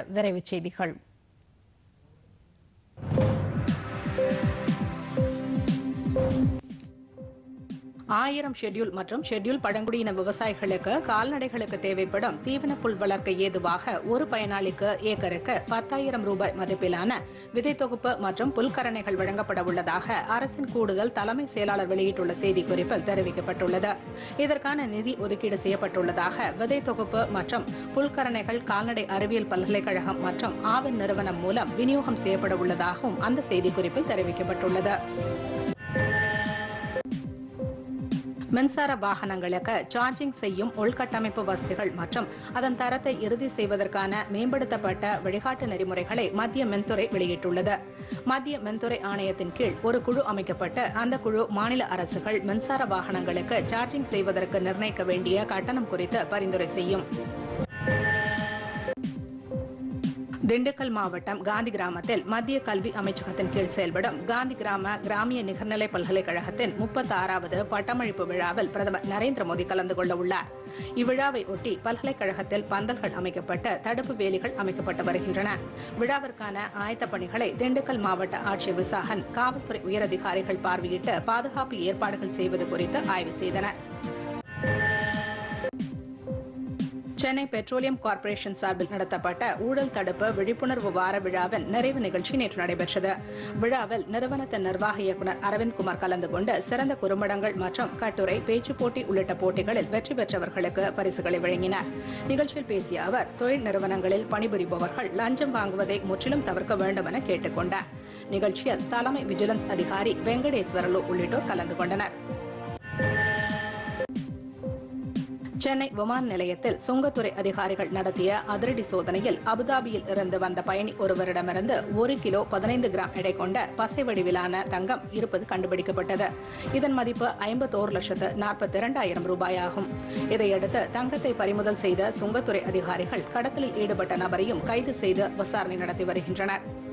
விரைவுச் செய்திகள் ஆயிரம் ஷெட்யூல் மற்றும் ஷெட்யூல் பழங்குடியின விவசாயிகளுக்கு கால்நடைகளுக்கு தேவைப்படும் தீவன புல் வளர்க்க ஏதுவாக ஒரு பயனாளிக்கு ஏக்கருக்கு பத்தாயிரம் ரூபாய் மதிப்பிலான விதை தொகுப்பு மற்றும் புல்கரணைகள் வழங்கப்பட உள்ளதாக அரசின் கூடுதல் தலைமை செயலாளர் வெளியிட்டுள்ள செய்திக்குறிப்பில் தெரிவிக்கப்பட்டுள்ளது இதற்கான நிதி ஒதுக்கீடு செய்யப்பட்டுள்ளதாக விதை தொகுப்பு மற்றும் புல்கரணைகள் கால்நடை அறிவியல் பல்கலைக்கழகம் மற்றும் ஆவின் நிறுவனம் மூலம் விநியோகம் செய்யப்பட உள்ளதாகவும் அந்த செய்திக்குறிப்பில் தெரிவிக்கப்பட்டுள்ளது மின்சார வாகனங்களுக்கு சார்ஜிங் செய்யும் உள்கட்டமைப்பு வசதிகள் மற்றும் அதன் தரத்தை இறுதி செய்வதற்கான மேம்படுத்தப்பட்ட வழிகாட்டு நெறிமுறைகளை மத்திய மின்துறை வெளியிட்டுள்ளது மத்திய மின்துறை ஆணையத்தின் கீழ் ஒரு குழு அமைக்கப்பட்டு அந்த குழு மாநில அரசுகள் மின்சார வாகனங்களுக்கு சார்ஜிங் செய்வதற்கு நிர்ணயிக்க வேண்டிய கட்டணம் குறித்து பரிந்துரை செய்யும் திண்டுக்கல் மாவட்டம் காந்தி கிராமத்தில் மத்திய கல்வி அமைச்சகத்தின் கீழ் செயல்படும் காந்தி கிராம கிராமிய நிகர்நிலை பல்கலைக்கழகத்தின் முப்பத்தி ஆறாவது பட்டமளிப்பு விழாவில் பிரதமர் நரேந்திர மோடி கலந்து கொள்ள உள்ளார் இவ்விழாவை ஒட்டி பல்கலைக்கழகத்தில் பந்தல்கள் அமைக்கப்பட்டு தடுப்பு வேலிகள் அமைக்கப்பட்டு வருகின்றன விழாவிற்கான ஆயத்த பணிகளை திண்டுக்கல் மாவட்ட ஆட்சியர் விசாகன் காவல்துறை உயரதிகாரிகள் பார்வையிட்டு பாதுகாப்பு ஏற்பாடுகள் செய்வது குறித்து ஆய்வு செய்தனர் சென்னை பெட்ரோலியம் கார்ப்பரேஷன் சார்பில் நடத்தப்பட்ட ஊழல் தடுப்பு விழிப்புணர்வு வார விழாவின் நிறைவு நிகழ்ச்சி நேற்று நடைபெற்றது விழாவில் நிறுவனத்தின் நிர்வாக இயக்குநர் அரவிந்த் குமார் கலந்து கொண்டு சிறந்த குறும்படங்கள் மற்றும் கட்டுரை பேச்சுப் போட்டி உள்ளிட்ட போட்டிகளில் வெற்றி பெற்றவர்களுக்கு பரிசுகளை வழங்கினார் நிகழ்ச்சியில் பேசிய அவர் தொழில் நிறுவனங்களில் பணிபுரிபவர்கள் லஞ்சம் வாங்குவதை முற்றிலும் தவிர்க்க வேண்டும் என கேட்டுக் கொண்டார் நிகழ்ச்சியில் தலைமை விஜிலன்ஸ் அதிகாரி வெங்கடேஸ்வரலு உள்ளிட்டோர் கலந்து கொண்டனர் சென்னை விமான நிலையத்தில் சுங்கத்துறை அதிகாரிகள் நடத்திய அதிரடி சோதனையில் அபுதாபியில் இருந்து வந்த பயணி ஒருவரிடமிருந்து ஒரு கிலோ பதினைந்து கிராம் எடை கொண்ட பசை வடிவிலான தங்கம் இருப்பது கண்டுபிடிக்கப்பட்டது இதன் மதிப்பு ஐம்பத்தோரு லட்சத்து நாற்பத்தி இரண்டாயிரம் ரூபாயாகும் இதையடுத்து தங்கத்தை பறிமுதல் செய்த சுங்கத்துறை அதிகாரிகள் கடத்தலில் ஈடுபட்ட நபரையும் கைது செய்து விசாரணை நடத்தி வருகின்றனர்